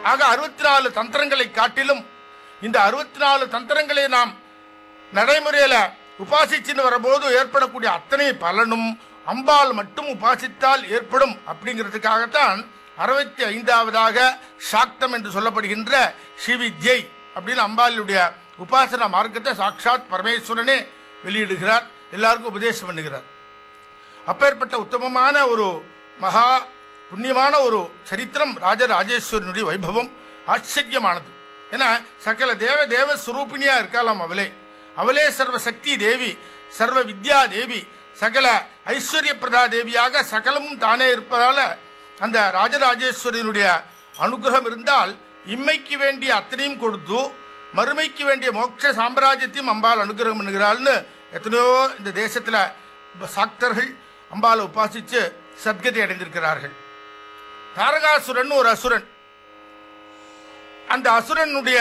ஆக அறுபத்தி நாலு தந்திரங்களை காட்டிலும் இந்த அறுபத்தி நாலு தந்திரங்களை நாம் நடைமுறையில உபாசிச்சுன்னு வரும்போது ஏற்படக்கூடிய அத்தனை பலனும் அம்பாள் மட்டும் உபாசித்தால் ஏற்படும் அப்படிங்கிறதுக்காகத்தான் அறுபத்தி ஐந்தாவதாக சாக்தம் என்று சொல்லப்படுகின்ற ஸ்ரீவித்யை அப்படின்னு அம்பாளுடைய உபாசனா மார்க்கத்தை சாட்சாத் பரமேஸ்வரனே வெளியிடுகிறார் எல்லாருக்கும் உபதேசம் பண்ணுகிறார் அப்பேற்பட்ட உத்தமமான ஒரு மகா புண்ணியமான ஒரு சரித்திரம் ராஜராஜேஸ்வரனுடைய வைபவம் ஆச்சரியமானது ஏன்னா சகல தேவ தேவ சுரூபிணியா இருக்கலாம் அவளே அவளே சர்வ சக்தி தேவி சர்வ வித்யா தேவி சகல ஐஸ்வர்ய பிரதா தேவியாக சகலமும் தானே இருப்பதால அந்த ராஜராஜேஸ்வரனுடைய அனுகிரகம் இருந்தால் இம்மைக்கு வேண்டிய அத்தனையும் கொடுத்து மறுமைக்கு வேண்டிய மோட்ச சாம்ராஜ்யத்தையும் அம்பாள் அனுகிரகம் பண்ணுகிறாள்னு எத்தனையோ இந்த தேசத்துல சாக்தர்கள் அம்பாளை உபாசிச்சு சத்கதி அடைந்திருக்கிறார்கள் தாரகாசுரன் ஒரு அசுரன் அந்த அசுரனுடைய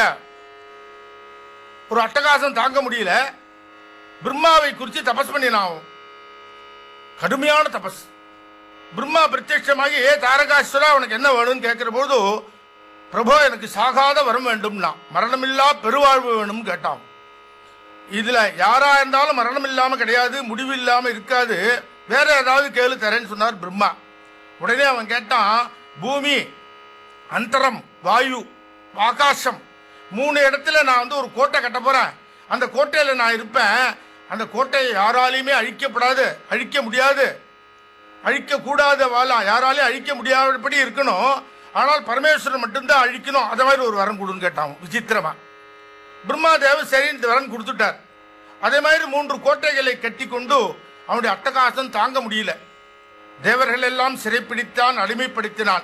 ஒரு அட்டகாசம் தாங்க முடியல பிரம்மாவை குறித்து தபஸ் பண்ணினான் கடுமையான தபஸ் பிரம்மா பிரத்யட்சமாகி ஏ தாரகாசுரா உனக்கு என்ன வேணும்னு கேட்கிற போது பிரபு எனக்கு சாகாத வரம் வேண்டும்னா மரணமில்லா பெருவாழ்வு வேணும்னு கேட்டான் இதுல யாரா இருந்தாலும் மரணம் இல்லாம கிடையாது முடிவு இல்லாம இருக்காது வேற ஏதாவது கேளு தரேன்னு சொன்னார் பிரம்மா உடனே அவன் கேட்டான் பூமி அந்தரம் வாயு ஆகாசம் மூணு இடத்துல நான் வந்து ஒரு கோட்டை கட்ட போறேன் அந்த கோட்டையில நான் இருப்பேன் அந்த கோட்டையை யாராலையுமே அழிக்கப்படாது அழிக்க முடியாது அழிக்க கூடாத வாழலாம் யாராலையும் அழிக்க முடியாதபடி இருக்கணும் ஆனால் பரமேஸ்வரன் மட்டும்தான் அழிக்கணும் அதை மாதிரி ஒரு வரம் கொடுன்னு கேட்டான் விசித்திரமா பிரம்மாதேவன் சரி இந்த வரம் கொடுத்துட்டார் அதே மாதிரி மூன்று கோட்டைகளை கட்டி கொண்டு அவனுடைய அட்டகாசம் தாங்க முடியல தேவர்கள் எல்லாம் சிறைப்பிடித்தான் அடிமைப்படுத்தினான்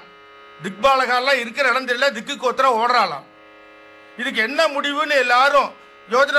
திக்பாலகாலாம் இருக்கிற இடம் தெரியல திக்கு கோத்திரம் ஓடுறாளாம் இதுக்கு என்ன முடிவுன்னு எல்லாரும் யோஜனை